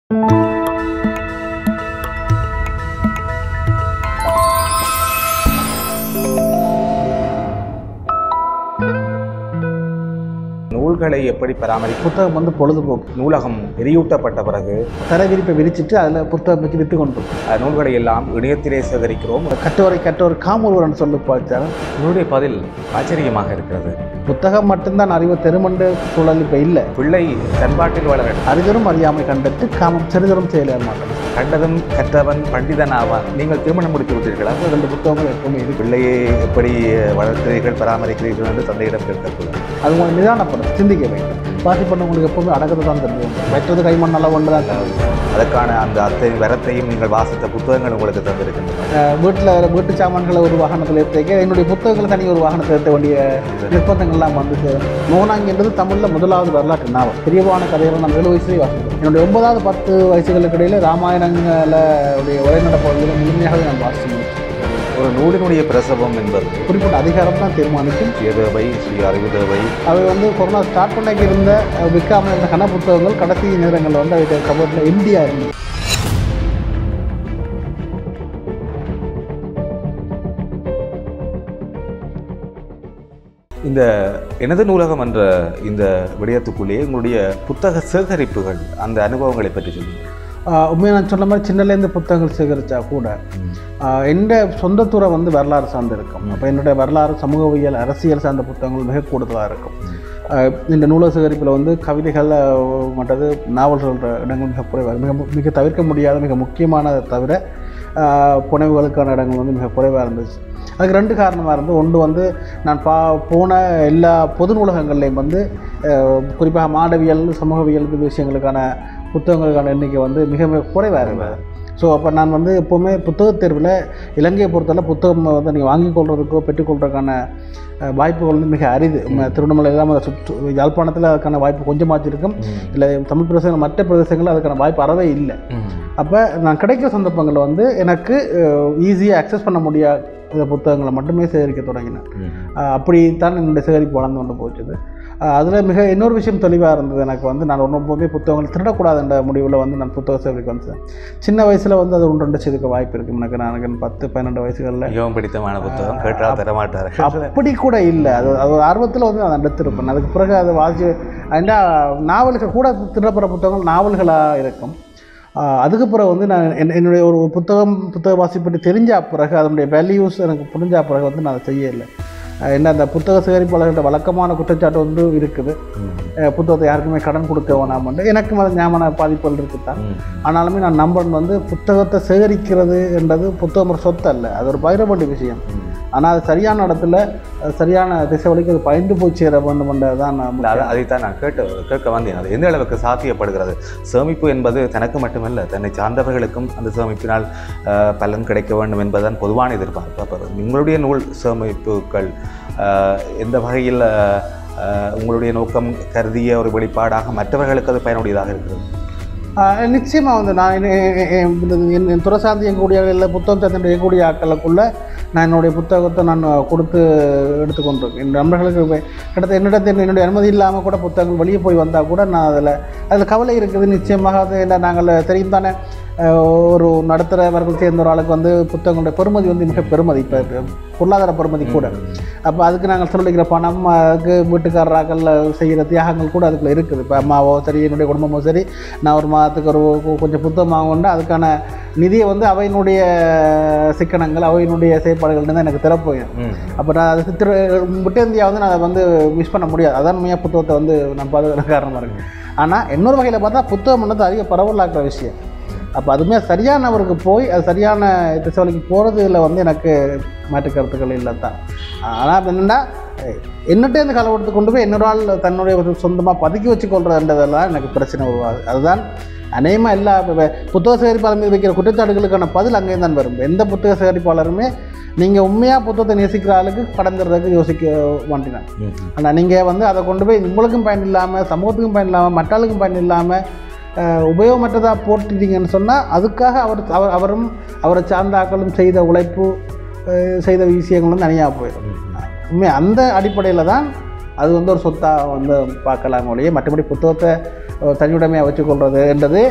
நூல்களை எப்படி பராமரி புத்தகம் வந்து பொழுதுபோக்கு நூலகம் எரியூட்டப்பட்ட பிறகு தரை விரிப்பை விரிச்சிட்டு அதில் புத்தகம் வச்சு விற்று கொண்டு இருக்கும். அஹ், நூல்களை எல்லாம் இணையத்திலே சேகரிக்கிறோம் கட்டுரை கட்டுரை காமூர்வன் சொல்லி பார்த்தாலும் உங்களுடைய பதில் ஆச்சரியமாக இருக்கிறது புத்தகம் மட்டும்தான் அறிவு தெருமண்டு சூழல் இப்போ இல்லை பிள்ளை தன்பாட்டில் வளர அறிதரும் அறியாமை கண்டுட்டு காமம் சிறிதரும் செயல மாட்டோம் கண்டதும் கற்றவன் பண்டிதன் ஆவான் நீங்கள் திருமணம் முடித்து விட்டீர்களா அது ரெண்டு புத்தகங்கள் எப்பவுமே இருக்கு பிள்ளையை எப்படி வளர்க்கிறீர்கள் பராமரிக்கிறீர்கள் என்று தந்தையிடம் கேட்கக்கூடாது அது உங்களுக்கு நிதானப்படும் சிந்திக்க வைக்கும் வாசி பண்ணவங்களுக்கு எப்பவுமே அடக்கத்தை தான் தெரியும் மற்றது கைமண் நல்லா ஒன்று தான் தெரியும் அதற்கான அந்த அத்தனை வரத்தையும் நீங்கள் வாசித்த புத்தகங்கள் உங்களுக்கு தந்திருக்கின்றன வீட்டில் வீட்டு சாமான்களை ஒரு வாகனத்தில் ஏற்றிக்க என்னுடைய புத்தகங்களை தனி ஒரு வாகனத்தில் ஏற்ற வேண்டிய நிர்பந்தங்கள்லாம் வந்து சேரும் மோனாங்கின்றது தமிழில் முதலாவது வரலாற்று நாவல் பெரியவான கதைகளை நான் ஏழு வயசுலேயே வாசிக்கிறேன் என்னுடைய ஒன்பதாவது பத்து வயசுகளுக்கு இடையில ராமாயணங்களை உடைய உரைநட பகுதியில் முழுமையாகவே நான் வாசித்து முடிச்சேன் ஒரு நூலினுடைய பிரசவம் என்பது குறிப்பிட்ட அதிகாரம் தான் தீர்மானிக்கும் சுயதேவை ஸ்ரீ அறிவுதேவை அவை வந்து கொரோனா ஸ்டார்ட் பண்ணக்கு இருந்த அஹ், விற்காம இருந்த கன புத்தகங்கள் கடைசி நேரங்களில் வந்து அவை கபோர்டில் இந்தியா இருந்தது இந்த எனது நூலகம் என்ற இந்த விடயத்துக்குள்ளேயே உங்களுடைய புத்தக சேகரிப்புகள் அந்த அனுபவங்களை பற்றி சொல்லுங்கள் ஆஹ் உண்மையாக நான் சொன்ன மாதிரி சின்னலேருந்து புத்தகங்கள் சேகரித்தா கூட ஆஹ் எந்த சொந்த துறை வந்து வரலாறு சார்ந்து இருக்கும் அப்போ என்னுடைய வரலாறு சமூகவியல் அரசியல் சார்ந்த புத்தகங்கள் மிக கூடுதலாக இருக்கும் ஆஹ் இந்த நூலக சேகரிப்பில் வந்து கவிதைகள் ஆஹ் மற்றது நாவல் சொல்கிற இடங்கள் மிக குறைவாக மிக மு- மிக தவிர்க்க முடியாத மிக முக்கியமானதை தவிர ஆஹ் புனைவுகளுக்கான இடங்கள் வந்து மிக குறைவாக இருந்துச்சு அதுக்கு ரெண்டு காரணமாக இருந்து ஒன்று வந்து நான் பா போன எல்லா பொது நூலகங்கள்லையும் வந்து ஆஹ் குறிப்பாக மாடவியல் சமூகவியல் இது விஷயங்களுக்கான புத்தகங்களுக்கான எண்ணிக்கை வந்து மிக மிக குறைவாக இருந்தது ஸோ அப்போ நான் வந்து எப்போவுமே புத்தகத் தேர்வில் இலங்கையை பொறுத்தவரை புத்தகம் வந்து நீங்கள் வாங்கிக் கொள்றதுக்கோ பெற்றுக்கொள்றதுக்கான அஹ், வாய்ப்புகள் வந்து மிக அரிது ம- திருவண்ணாமலை இல்லாமல் சுற்று யாழ்ப்பாணத்தில் அதுக்கான வாய்ப்பு கொஞ்சமாச்சு இருக்கும் இல்லை தமிழ் பிரதேசங்கள் மற்ற பிரதேசங்களில் அதுக்கான வாய்ப்பு அறவே இல்லை அப்போ நான் கிடைக்கிற சந்தர்ப்பங்களில் வந்து எனக்கு ஈஸியாக அக்சஸ் பண்ண முடியாத புத்தகங்களை மட்டுமே சேகரிக்க தொடங்கினேன் அஹ் அப்படித்தான் என்னுடைய சேகரிப்பு வளர்ந்து கொண்டு போச்சுது அதில் மிக இன்னொரு விஷயம் தெளிவாக இருந்தது எனக்கு வந்து நான் ஒன்றும் புத்தகங்கள் திருடக்கூடாது என்ற முடிவில் வந்து நான் புத்தக சேகரிக்க வந்தேன் சின்ன வயசில் வந்து அது ஒன்று ரெண்டு செய்துக்க வாய்ப்பு இருக்குது எனக்கு நான் எனக்கு பத்து பன்னெண்டு வயசுகளில் மிகவும் பிடித்தமான புத்தகம் கேட்டால் தர மாட்டார்கள் அப்படி கூட இல்லை அது அது ஒரு ஆர்வத்தில் வந்து நான் எடுத்திருப்பேன் அதுக்கு பிறகு அதை வாசி ஏண்டா நாவல்கள் கூட திருடப்படுற புத்தகங்கள் நாவல்களாக இருக்கும் ஆஹ் அதுக்கு பிறகு வந்து நான் என் என்னுடைய ஒரு புத்தகம் புத்தக வாசிப்பற்றி தெரிஞ்ச பிறகு அதனுடைய வேல்யூஸ் எனக்கு புரிஞ்ச பிறகு வந்து நான் அதை செய்யலை ஆஹ் என்ன அந்த புத்தக சேகரிப்பாளர்கள்ட்ட வழக்கமான குற்றச்சாட்டு வந்து இருக்குது அஹ் புத்தகத்தை யாருக்குமே கடன் கொடுக்க வேணாமண்டு எனக்கும் அது ஞாபக பாதிப்புகள் இருக்குது தான் ஆனாலுமே நான் நம்பன் வந்து புத்தகத்தை சேகரிக்கிறது என்றது புத்தகம் ஒரு சொத்து அல்ல அது ஒரு பகிர வேண்டிய விஷயம் ஆனால் அது சரியான இடத்துல அஹ் சரியான திசை வழிக்கு அது பயந்து போய் சேர வேண்டும் என்றது தான் நான் இல்லை அதை அதைத்தான் நான் கேட்டு கேட்க வந்தேன் அது எந்த அளவுக்கு சாத்தியப்படுகிறது சேமிப்பு என்பது தனக்கு மட்டுமல்ல தன்னை சார்ந்தவர்களுக்கும் அந்த சேமிப்பினால் அஹ், பலன் கிடைக்க வேண்டும் என்பதுதான் பொதுவான எதிர்பார்ப்பு அப்போ உங்களுடைய நூல் சேமிப்புகள் அஹ், எந்த வகையில் அஹ், அஹ், உங்களுடைய நோக்கம் கருதிய ஒரு வெளிப்பாடாக மற்றவர்களுக்கு அது பயனுடையதாக இருக்கிறது ஆஹ் நிச்சயமாக வந்து நான் என் என் என் இந்த- என் என் துறை சார்ந்து எங்கக்கூடிய இல்லை புத்தகம் சார்ந்து எங்கக்கூடிய ஆட்களுக்குள்ள நான் என்னுடைய புத்தகத்தை நான் கொடுத்து எடுத்துக்கொண்டிருக்கேன் என் நண்பர்களுக்கு வே- கிட்டத்தட்ட என்னிடத்தில் என்னுடைய அனுமதி இல்லாமல் கூட புத்தகங்கள் வெளியே போய் வந்தால் கூட நான் அதில் அதில் கவலை இருக்குது நிச்சயமாக அது என்ன நாங்கள் தெரியும் தானே ஆஹ் ஒரு நடுத்தரவர்கள் சேர்ந்த ஒரு ஆளுக்கு வந்து புத்தகங்களுடைய பெறுமதி வந்து மிக பெருமதி இப்போ பொருளாதார பெருமதி கூட அப்போ அதுக்கு நாங்கள் செலவழிக்கிற பணம் அதுக்கு வீட்டுக்காரராக்கள் செய்கிற தியாகங்கள் கூட அதுக்குள்ள இருக்குது இப்போ அம்மாவோ சரி என்னுடைய குடும்பமோ சரி நான் ஒரு மாதத்துக்கு ஒரு கொ- கொஞ்சம் புத்தகம் வாங்கணும்னா அதுக்கான நிதியை வந்து அவையினுடைய சிக்கனங்கள் அவையினுடைய செயற்பாடுகள் தான் எனக்கு திறப்போயும் அப்போ நான் அது திரு விட்டு இந்தியா வந்து நான் அதை வந்து மிஸ் பண்ண முடியாது அதான் உண்மையாக புத்தகத்தை வந்து நான் பாதுகாக்க காரணமாக இருக்கு ஆனால் இன்னொரு வகையில் பார்த்தா புத்தகம் பண்ணது அதிக பரவலாக்குற விஷயம் அப்போ அதுவுமே சரியானவருக்கு போய் அது சரியான திசைவழிக்கு போகிறதுல வந்து எனக்கு மாற்று கருத்துக்கள் இல்லை தான் ஆனால் என்னென்னா என்னட்டே இந்த காலகட்டத்தை கொண்டு போய் இன்னொரு ஆள் தன்னுடைய ஒரு சொந்தமாக பதுக்கி வச்சுக்கொள்றதுன்றதெல்லாம் எனக்கு பிரச்சனை உருவாகுது அதுதான் அநேகமாக எல்லா இப்ப வே- புத்தக சேகரிப்பாளர் மீது வைக்கிற குற்றச்சாட்டுகளுக்கான பதில் அங்கேயும் தான் வரும் எந்த புத்தக சேகரிப்பாளருமே நீங்கள் உண்மையாக புத்தகத்தை நேசிக்கிற ஆளுக்கு கடந்துறதுக்கு யோசிக்க மாட்டேன் ஆனால் நீங்கள் வந்து அதை கொண்டு போய் உங்களுக்கும் பயன் இல்லாமல் சமூகத்துக்கும் பயன் இல்லாமல் மற்றாளுக்கும் பயன் இல்லாமல் உபயோகமற்றதாக போட்டுட்டீங்கன்னு சொன்னால் அதுக்காக அவர் அவர் அவரும் அவரை சார்ந்த ஆக்களும் செய்த உழைப்பு அஹ், செய்த விஷயங்கள் வந்து தனியாக போயிடும் உண்மை அந்த அடிப்படையில் தான் அது வந்து ஒரு சொத்தாக வந்து பார்க்கலாம் ஒழிய மற்றபடி புத்தகத்தை அஹ், தனியுடைமையாக வச்சுக்கொள்வது என்றது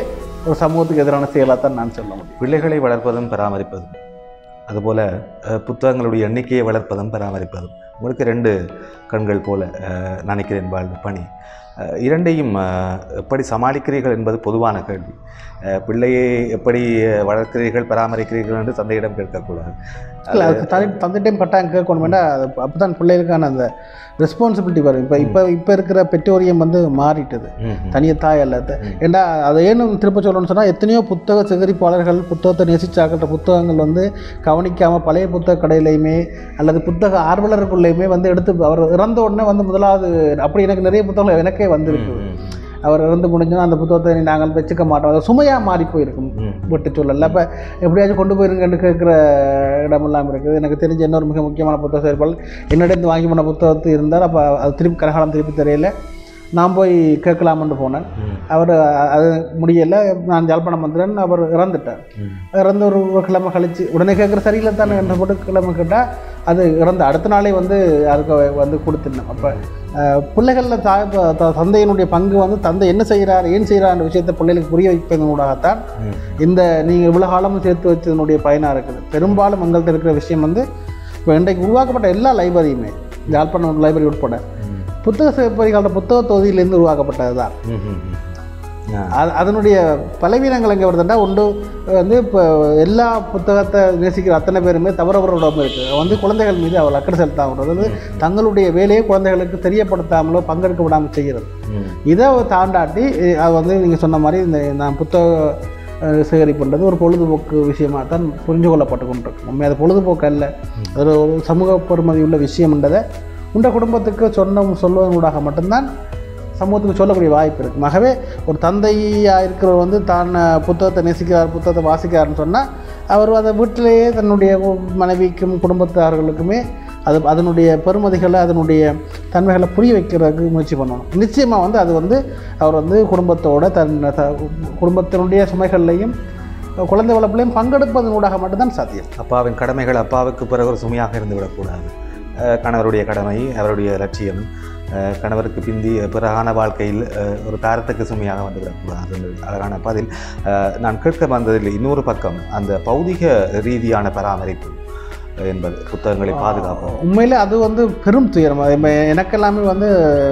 ஒரு சமூகத்துக்கு எதிரான செயலாக தான் நான் சொல்ல முடியும் பிள்ளைகளை வளர்ப்பதும் பராமரிப்பதும் அதுபோல் அஹ், புத்தகங்களுடைய எண்ணிக்கையை வளர்ப்பதும் பராமரிப்பதும் உங்களுக்கு ரெண்டு கண்கள் போல அஹ், நினைக்கிறேன் வாழ்வு பணி அஹ், இரண்டையும் அஹ், எப்படி சமாளிக்கிறீர்கள் என்பது பொதுவான கேள்வி அஹ், பிள்ளையை எப்படி அஹ், வளர்க்கிறீர்கள் பராமரிக்கிறீர்கள் என்று தந்தையிடம் கேட்கக்கூடாது இல்லை அதுக்கு தனி தந்துட்டையும் கட்டாயம் கேட்கணும் வேண்டாம் அது அப்போ தான் பிள்ளைகளுக்கான அந்த ரெஸ்பான்சிபிலிட்டி வரும் இப்போ இப்போ இப்போ இருக்கிற பெற்றோரியம் வந்து மாறிட்டது ம், ம். தனிய தாய் அல்ல த- ஏன்னா அதை ஏன்னு திரும்ப சொல்லணும்னு சொன்னால் எத்தனையோ புத்தக சேகரிப்பாளர்கள் புத்தகத்தை நேசிச்சாக்கிட்ட புத்தகங்கள் வந்து கவனிக்காமல் பழைய புத்தக கடையிலையுமே அல்லது புத்தக ஆர்வலருக்குள்ளேயுமே வந்து எடுத்து அவர் இறந்த உடனே வந்து முதலாவது அப்படி எனக்கு நிறைய புத்தகங்கள் எனக்கே வந்திருக்கு ம், ம், அவர் இறந்து முடிஞ்சோன்னா அந்த புத்தகத்தை நாங்கள் வச்சுக்க மாட்டோம் அது சுமையாக மாறி போயிருக்கும் ம். விட்டு சொல்லல அப்போ எப்படியாச்சும் கொண்டு போயிருங்கன்னு கேட்குற இடமெல்லாம் இருக்குது எனக்கு தெரிஞ்ச இன்னொரு மிக முக்கியமான புத்தக செயல்பாடு என்னிடம் வாங்கி போன புத்தகத்து இருந்தால் அப்போ அது திருப்பி கரகாலம் திருப்பி தெரியல நான் போய் கேட்கலாம்னு போனேன் ம், அவர் அது முடியலை நான் ஜாழ்ப்பாணம் வந்துட்டேன் அவர் இறந்துட்டார் ம். இறந்து ஒரு ஒரு கிழமை கழிச்சு உடனே கேட்குற சரியில்லை தானே என்ற போட்டு கிழமை கேட்டால் அது இறந்த அடுத்த நாளே வந்து அதுக்கு வந்து கொடுத்துருந்தேன் அப்போ பிள்ளைகளில் தாய் ப- த- தந்தையினுடைய பங்கு வந்து தந்தை என்ன செய்கிறார் ஏன் செய்கிறார் விஷயத்தை பிள்ளைகளுக்கு புரிய வைப்பதனூடாகத்தான் ம். இந்த நீங்கள் இவ்வளோ காலமும் சேர்த்து வச்சதனுடைய பயனாக இருக்குது பெரும்பாலும் எங்கள்கிட்ட இருக்கிற விஷயம் வந்து இப்போ இன்றைக்கு உருவாக்கப்பட்ட எல்லா லைப்ரரியுமே யாழ்ப்பாணம் லைப்ரரி உட்பட ம். புத்தக சேப்பரிகளோட புத்தக தொகுதியிலேருந்து உருவாக்கப்பட்டது தான் ம், ம், ம். ஆ. அது அதனுடைய பலவீனங்கள் எங்கே வருதுன்னா ஒன்று வந்து இப்போ எல்லா புத்தகத்தை நேசிக்கிற அத்தனை பேருமே தவறவரோட இருக்குது வந்து குழந்தைகள் மீது அவர் அக்கறை செலுத்தாமல் அதாவது தங்களுடைய வேலையை குழந்தைகளுக்கு தெரியப்படுத்தாமலோ பங்கெடுக்க விடாமல் செய்கிறது ம். இதை தாண்டாட்டி அஹ், அது வந்து நீங்கள் சொன்ன மாதிரி இந்த நான் புத்தக அஹ், சேகரிப்புன்றது ஒரு பொழுதுபோக்கு விஷயமாக தான் புரிஞ்சு கொள்ளப்பட்டு கொண்டிருக்கு உண்மை அது பொழுதுபோக்கு அல்ல அது ஒரு சமூக பெருமதி உள்ள விஷயம்ன்றதை உண்ட குடும்பத்துக்கு சொன்ன சொல்வதனூடாக மட்டும்தான் சமூகத்துக்கு சொல்லக்கூடிய வாய்ப்பு இருக்குது ஆகவே ஒரு தந்தையாக இருக்கிறவர் வந்து தான் அஹ், புத்தகத்தை நேசிக்கிறார் புத்தகத்தை வாசிக்கிறார்னு சொன்னால் அவர் அதை வீட்டிலேயே தன்னுடைய மனைவிக்கும் குடும்பத்தார்களுக்குமே அது அதனுடைய பெருமதிகளை அதனுடைய தன்மைகளை புரிய வைக்கிறதுக்கு முயற்சி பண்ணணும் நிச்சயமாக வந்து அது வந்து அவர் வந்து குடும்பத்தோட தன் த- குடும்பத்தினுடைய சுமைகள்லையும் குழந்தை வளர்ப்புலையும் பங்கெடுப்பதனூடாக மட்டும்தான் சாத்தியம் அப்பாவின் கடமைகள் அப்பாவுக்கு பிறகு ஒரு சுமையாக இருந்து விடக்கூடாது அஹ் கணவருடைய கடமை அவருடைய லட்சியம் அஹ் கணவருக்கு பிந்தி பிறகான வாழ்க்கையில் அஹ் ஒரு தாரத்துக்கு சுமையாக வந்துவிடக்கூடாது என்று அழகான பதில் அஹ் நான் கேட்க வந்ததில் இன்னொரு பக்கம் அந்த பௌதிக ரீதியான பராமரிப்பு என்பது புத்தகங்களை பாதுகாப்பு உண்மையிலே அது வந்து பெரும் துயரம் அது இப்ப எனக்கெல்லாமே வந்து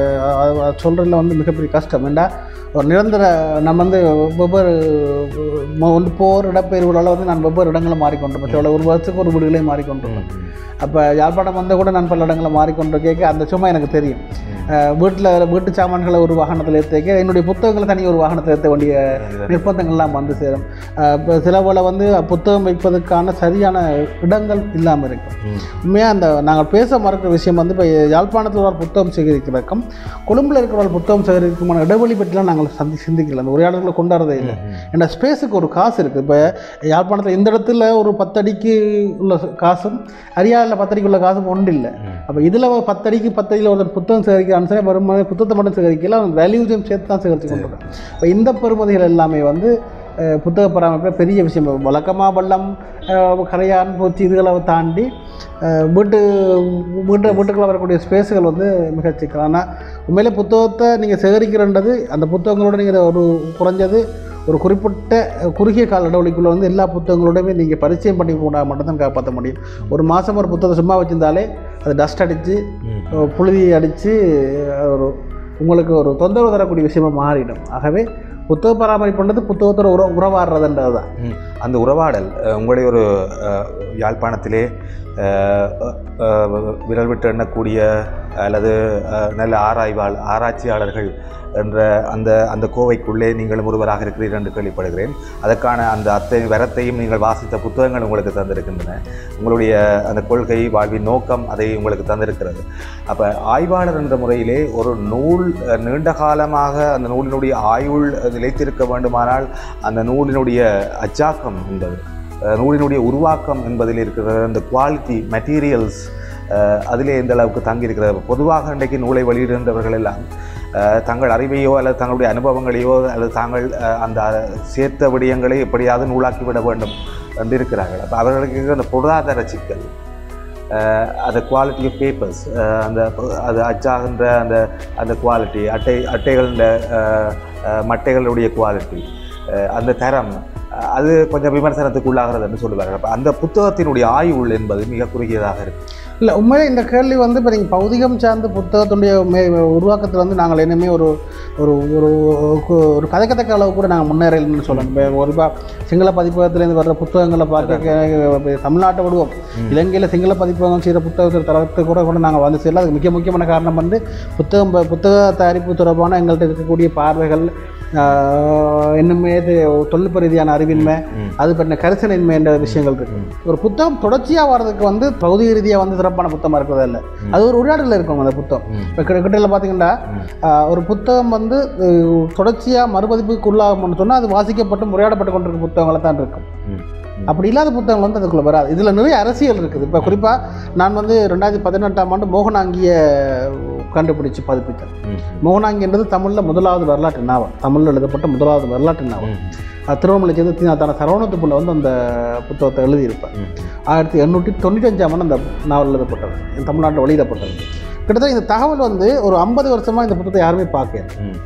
சொல்கிறதுல வந்து மிகப்பெரிய கஷ்டம் ஏண்டா ஒரு நிரந்தர நம்ம வந்து வெவ்வேறு ம- ஒன்று போர் இடப்பெயர்வுகளால் வந்து நான் வெவ்வேறு இடங்களை மாறிக்கொண்டிருப்பேன் சில ஒரு வருஷத்துக்கு ஒரு வீடுகளையும் மாறிக்கொண்டிருப்பேன் அப்போ யாழ்ப்பாணம் வந்தால் கூட நான் பல இடங்களை மாறிக்கொண்டு கேட்க அந்த சும்மா எனக்கு தெரியும் வீட்டில் வீட்டு சாமான்களை ஒரு வாகனத்தில் ஏற்ற என்னுடைய புத்தகங்களை தனி ஒரு வாகனத்தில் ஏற்ற வேண்டிய நிர்பந்தங்கள்லாம் வந்து சேரும் இப்போ சில போல வந்து புத்தகம் வைப்பதற்கான சரியான இடங்கள் இல்லாமல் இருக்கும் ம். உண்மையாக அந்த நாங்கள் பேச மறக்கிற விஷயம் வந்து இப்போ யாழ்ப்பாணத்தில் ஒரு புத்தகம் சேகரிக்கிறதுக்கும் கொழும்பில் இருக்கிற ஒரு புத்தகம் சேகரிக்குமான இடைவெளி பற்றிலாம் நாங்கள் சந்தி சிந்திக்கல அந்த உரையாடல்களை கொண்டாடுறதே இல்லை ஏன்னா ஸ்பேஸுக்கு ஒரு காசு இருக்குது இப்போ யாழ்ப்பாணத்தில் இந்த இடத்துல ஒரு பத்தடிக்கு உள்ள காசும் அரியாவில் பத்தடிக்கு உள்ள காசும் ஒன்று இல்லை அப்போ இதில் பத்தடிக்கு பத்தடியில் ஒருத்தர் புத்தகம் சேகரிக்கிறான்னு சொல்லி வரும்போது புத்தகத்தை மட்டும் சேகரிக்கல அவன் வேல்யூஸையும் சேர்த்து தான் சேகரித்து கொண்டிருக்கான் இப்போ இந்த பெறுமதிகள் எல்லாமே வந்து அஹ், புத்தக பராமரிப்பில் பெரிய விஷயம் வழக்கமாக வெள்ளம் அஹ், கரையான் பூச்சி இதுகளை தாண்டி அஹ், வீட்டு வீட்டு வீட்டுக்குள்ள வரக்கூடிய ஸ்பேஸுகள் வந்து மிக சிக்கல் ஆனால் உண்மையிலே புத்தகத்தை நீங்கள் சேகரிக்கிறன்றது அந்த புத்தகங்களோட நீங்கள் ஒரு குறைஞ்சது ஒரு குறிப்பிட்ட அஹ், குறுகிய கால இடைவெளிக்குள்ளே வந்து எல்லா புத்தகங்களோடவே நீங்கள் பரிச்சயம் பண்ணி போனால் மட்டும்தான் காப்பாற்ற முடியும் ஒரு மாதம் ஒரு புத்தகத்தை சும்மா வச்சிருந்தாலே அது டஸ்ட் அடித்து ம். புழுதி அடித்து ஒரு உங்களுக்கு ஒரு தொந்தரவு தரக்கூடிய விஷயமா மாறிடும் ஆகவே புத்தக பராமரிப்புன்றது புத்தகத்தோட உற உறவாடுறதுன்றது தான் ம். அந்த உறவாடல் அஹ், உங்களை ஒரு அஹ், யாழ்ப்பாணத்திலே அஹ், அஹ், விரல் விட்டு எண்ணக்கூடிய அல்லது அஹ், நல்ல ஆராய்வாள் ஆராய்ச்சியாளர்கள் என்ற அந்த அந்த கோவைக்குள்ளே நீங்களும் ஒருவராக இருக்கிறீர்கள் என்று கேள்விப்படுகிறேன் அதற்கான அந்த அத்தனை வரத்தையும் நீங்கள் வாசித்த புத்தகங்கள் உங்களுக்கு தந்திருக்கின்றன உங்களுடைய அந்த கொள்கை வாழ்வின் நோக்கம் அதை உங்களுக்கு தந்திருக்கிறது அப்போ ஆய்வாளர் என்ற முறையிலே ஒரு நூல் அஹ், நீண்ட காலமாக அந்த நூலினுடைய ஆயுள் நிலைத்திருக்க வேண்டுமானால் அந்த நூலினுடைய அச்சாக்கம் என்பது அஹ், நூலினுடைய உருவாக்கம் என்பதில் இருக்கிற அந்த குவாலிட்டி மெட்டீரியல்ஸ் அதிலே எந்த அளவுக்கு தங்கியிருக்கிறது பொதுவாக இன்றைக்கு நூலை வெளியிடுகின்றவர்கள் எல்லாம் அஹ், தங்கள் அறிவையோ அல்லது தங்களுடைய அனுபவங்களையோ அல்லது தாங்கள் அஹ், அந்த சேர்த்த விடயங்களை எப்படியாவது நூலாக்கிவிட வேண்டும் என்று இருக்கிறார்கள் அப்போ அவர்களுக்கு இருக்கிற அந்த பொருளாதார சிக்கல் அஹ், அந்த குவாலிட்டி ஆஃப் பேப்பர்ஸ் அந்த அது அச்சாகின்ற அந்த அந்த குவாலிட்டி அட்டை அட்டைகளின் மட்டைகளுடைய குவாலிட்டி அஹ், அந்த தரம் அஹ், அது கொஞ்சம் விமர்சனத்துக்கு உள்ளாகிறது என்று சொல்லுவார்கள் அப்ப அந்த புத்தகத்தினுடைய ஆயுள் என்பது மிக குறுகியதாக இருக்கு இல்லை உண்மையிலே இந்த கேள்வி வந்து இப்போ நீங்கள் பௌதிகம் சார்ந்த புத்தகத்தினுடைய மே உருவாக்கத்தில் வந்து நாங்கள் இனிமே ஒரு ஒரு ஒரு கு- ஒரு கதைக்கத்தக்க அளவு கூட நாங்கள் முன்னேறலன்னு சொல்லணும் இப்போ ஒரு இப்போ சிங்கள பதிப்பகத்துலேருந்து வர்ற புத்தகங்களை பார்க்க தமிழ்நாட்டை விடுவோம் இலங்கையில் சிங்கள பதிப்பகம் செய்கிற புத்தகத்தில் தரத்து கூட கூட நாங்கள் வந்து செய்யல அதுக்கு மிக முக்கியமான காரணம் வந்து புத்தகம் ப- புத்தக தயாரிப்பு தொடர்பான எங்கள்கிட்ட இருக்கக்கூடிய பார்வைகள் ஆஹ், இன்னுமே இது தொழில்நுட்ப ரீதியான அறிவின்மை ம். அது பற்றின கரிசனின்மை என்ற விஷயங்கள் இருக்கு ஒரு புத்தகம் தொடர்ச்சியாக வர்றதுக்கு வந்து பகுதி ரீதியாக வந்து சிறப்பான புத்தகமாக இருக்கிறது இல்லை அது ஒரு உரையாடலில் இருக்கும் அந்த புத்தகம் ம். இப்போ கிட்டத்தில் பார்த்தீங்கன்னா ம். ஆஹ், ஒரு புத்தகம் வந்து அஹ், தொடர்ச்சியாக மறுபதிப்புக்கு உள்ளாகும்னு சொன்னால் அது வாசிக்கப்பட்டு முறையாடப்பட்டு கொண்டிருக்க புத்தகங்களை தான் இருக்கும் ம். ம். அப்படி இல்லாத புத்தகங்கள் வந்து அதுக்குள்ளே வராது இதில் நிறைய அரசியல் இருக்குது இப்போ குறிப்பாக நான் வந்து ரெண்டாயிரத்தி பதினெட்டாம் ஆண்டு மோகனாங்கிய கண்டுபிடிச்சு பதிப்பித்தேன் ம். மோகனாங்கின்றது தமிழில் முதலாவது வரலாற்று நாவல் தமிழில் எழுதப்பட்ட முதலாவது வரலாற்று நாவல் ம். அது திருவண்ணாமலை சேர்ந்து தீனாத்தான சரவணத்து புள்ள வந்து அந்த புத்தகத்தை எழுதியிருப்பேன் ம். ஆயிரத்தி எண்ணூற்றி தொண்ணூத்தஞ்சாம் ஆண்டு அந்த நாவல் எழுதப்பட்டது இது தமிழ்நாட்டில் வெளியிடப்பட்டது கிட்டத்தட்ட இந்த தகவல் வந்து ஒரு ஐம்பது வருஷமாக இந்த புத்தகத்தை யாருமே பார்க்கல ம்.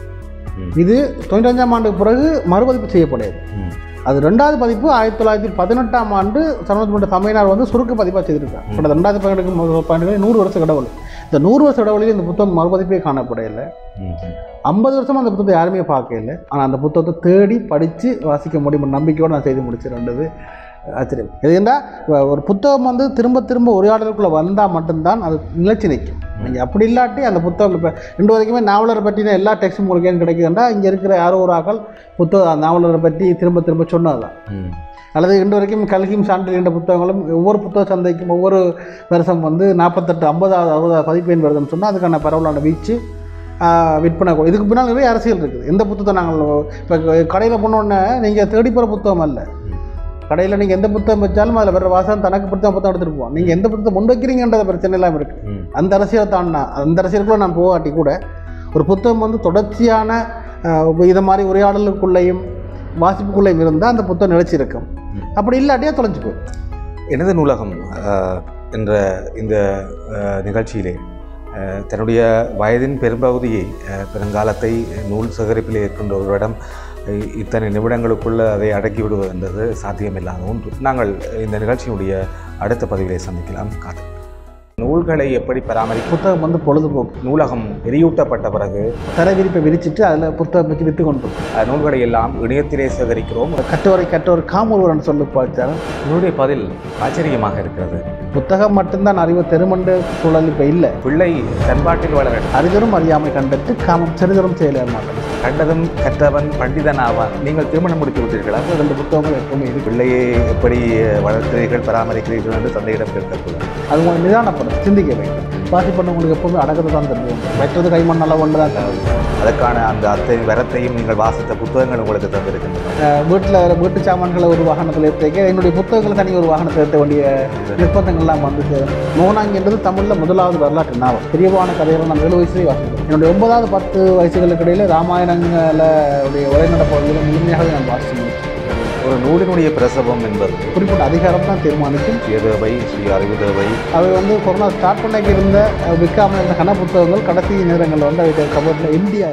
ம். இது தொண்ணூத்தஞ்சாம் ஆண்டுக்கு பிறகு மறுபதிப்பு செய்யப்படையது ம். அது ரெண்டாவது பதிப்பு ஆயிரத்தி தொள்ளாயிரத்தி பதினெட்டாம் ஆண்டு சரவணத்து தமிழ்நாடு வந்து சுருக்க பதிப்பாக செய்திருக்காங்க கிட்ட ரெண்டாயிரத்தி பதினெட்டு பதினெட்டு நூறு வருஷ கடவுள் இந்த நூறு வருஷ கடவுளில் இந்த புத்தகம் மறுபதிப்பே காணப்படையில ம். ஐம்பது வருஷமா அந்த புத்தகத்தை யாருமே பார்க்கல ஆனால் அந்த புத்தகத்தை தேடி படித்து வாசிக்க முடியும் நம்பிக்கையோடு நான் செய்து முடிச்சு ரெண்டது ஆச்சரியம் இது என்ன ஒரு புத்தகம் வந்து திரும்ப திரும்ப உரையாடலுக்குள்ளே வந்தால் மட்டும்தான் அது நிலைச்சு நிற்கும் நீங்கள் அப்படி இல்லாட்டி அந்த புத்தகம் இப்போ இன்று வரைக்குமே நாவலரை பற்றின எல்லா டெக்ஸ்ட் உங்களுக்கு ஏன் கிடைக்குதுன்னா இங்கே இருக்கிற யாரோ ஒரு ஆக்கள் புத்தக நாவலரை பற்றி திரும்ப திரும்ப சொன்னது தான் ம். அல்லது இன்று வரைக்கும் கல்கியும் சான்றிதழ் என்ற புத்தகங்களும் ஒவ்வொரு புத்தக சந்தைக்கும் ஒவ்வொரு வருஷம் வந்து நாற்பத்தெட்டு ஐம்பதாவது அறுபதாவது பதிப்பெண் வருதுன்னு சொன்னால் அதுக்கான பரவலான வீச்சு ஆஹ், விற்பனை கூட இதுக்கு பின்னால் நிறைய அரசியல் இருக்குது எந்த புத்தகத்தை நாங்கள் இப்போ கடையில் போனோடனே நீங்கள் தேடி போகிற புத்தகம் அல்ல கடையில் நீங்கள் எந்த புத்தகம் வச்சாலும் அதில் வர வாசகம் தனக்கு பிடிச்ச புத்தகம் எடுத்துகிட்டு போவோம் நீங்கள் எந்த புத்தகத்தை முன் வைக்கிறீங்கன்றத பிரச்சனை இல்லாமல் இருக்குது ம். அந்த அரசியலை தாண்டினா அந்த அரசியலுக்குள்ள நான் போகாட்டி கூட ஒரு புத்தகம் வந்து தொடர்ச்சியான ஆஹ், இதை மாதிரி உரையாடலுக்குள்ளேயும் வாசிப்புக்குள்ளேயும் இருந்தால் அந்த புத்தகம் நிலைச்சிருக்கும் ம். அப்படி இல்லாட்டியே தொலைஞ்சு போயிடும் எனது நூலகம் அஹ், என்ற இந்த அஹ், நிகழ்ச்சியிலே அஹ், தன்னுடைய வயதின் பெரும்பகுதியை அஹ், பெருங்காலத்தை நூல் சேகரிப்பில் இருக்கின்ற ஒருவரிடம் இ- இத்தனை நிமிடங்களுக்குள்ள அதை அடக்கி விடுவது என்பது சாத்தியமில்லாத ஒன்று நாங்கள் இந்த நிகழ்ச்சியினுடைய அடுத்த பதிவிலே சந்திக்கலாம் காத்து நூல்களை எப்படி பராமரிக்கும் புத்தகம் வந்து பொழுதுபோக்கு நூலகம் எரியூட்டப்பட்ட பிறகு தர விரிப்பை விரிச்சிட்டு அதில் புத்தகம் வச்சு விற்று கொண்டு இருக்கும். அஹ், நூல்களை எல்லாம் இணையத்திலே சேகரிக்கிறோம் கட்டுவரை கட்டுவர் காமொருவரன் சொல்லி பார்த்தாலும் உங்களுடைய பதில் ஆச்சரியமாக இருக்கிறது புத்தகம் மட்டும்தான் அறிவு தெருமண்டு சூழல் இப்போ இல்லை பிள்ளை தன்பாட்டில் வளர அறிதரும் அறியாமை கண்டுட்டு காமம் சிறிதரும் செயல மாட்டோம் கண்டதும் கற்றவன் பண்டிதன் ஆவான் நீங்கள் திருமணம் முடித்து விட்டீர்களா ரெண்டு புத்தகங்கள் எப்பவுமே இருக்கு பிள்ளையை எப்படி வளர்க்கிறீர்கள் பராமரிக்கிறீர்கள் என்று தந்தையிடம் கேட்கக்கூடாது அது உங்களுக்கு நிதானப்படும் சிந்திக்க வேண்டும் வாசி பண்ணவங்களுக்கு எப்பவுமே அடக்கத்தை தான் தெரியும் மற்றது கைமண்ணெல்லாம் ஒன்று தான் தேவை அதற்கான அந்த அத்தனை வரத்தையும் நீங்கள் வாசித்த புத்தகங்கள் உங்களுக்கு தந்திருக்கின்றன வீட்டில் வீட்டு சாமான்களை ஒரு வாகனத்தில் ஏற்றிக்க என்னுடைய புத்தகங்களை தனி ஒரு வாகனத்தில் ஏற்ற வேண்டிய நிர்பந்தங்கள்லாம் வந்து சேரும் மோனாங்கின்றது தமிழில் முதலாவது வரலாற்று நாவல் பெரியவான கதைகளை நான் ஏழு வயசுலேயே வாசித்தேன் என்னுடைய ஒன்பதாவது பத்து வயசுகளுக்கு இடையில ராமாயணங்கள உடைய உரைநடப்பகுதியில் முழுமையாகவே நான் வாசித்து முடிச்சேன். ஒரு நூலினுடைய பிரசவம் என்பது குறிப்பிட்ட அதிகாரம் தான் தீர்மானிக்கும் சுயதேவை சுய அறிவுதேவை அவை வந்து கொரோனா ஸ்டார்ட் பண்ணக்கு இருந்த அஹ், விற்காம இருந்த கன புத்தகங்கள் கடைசி நேரங்களில் வந்து அவை கபோர்டில் இந்தியா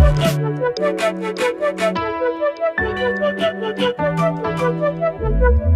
Thank you.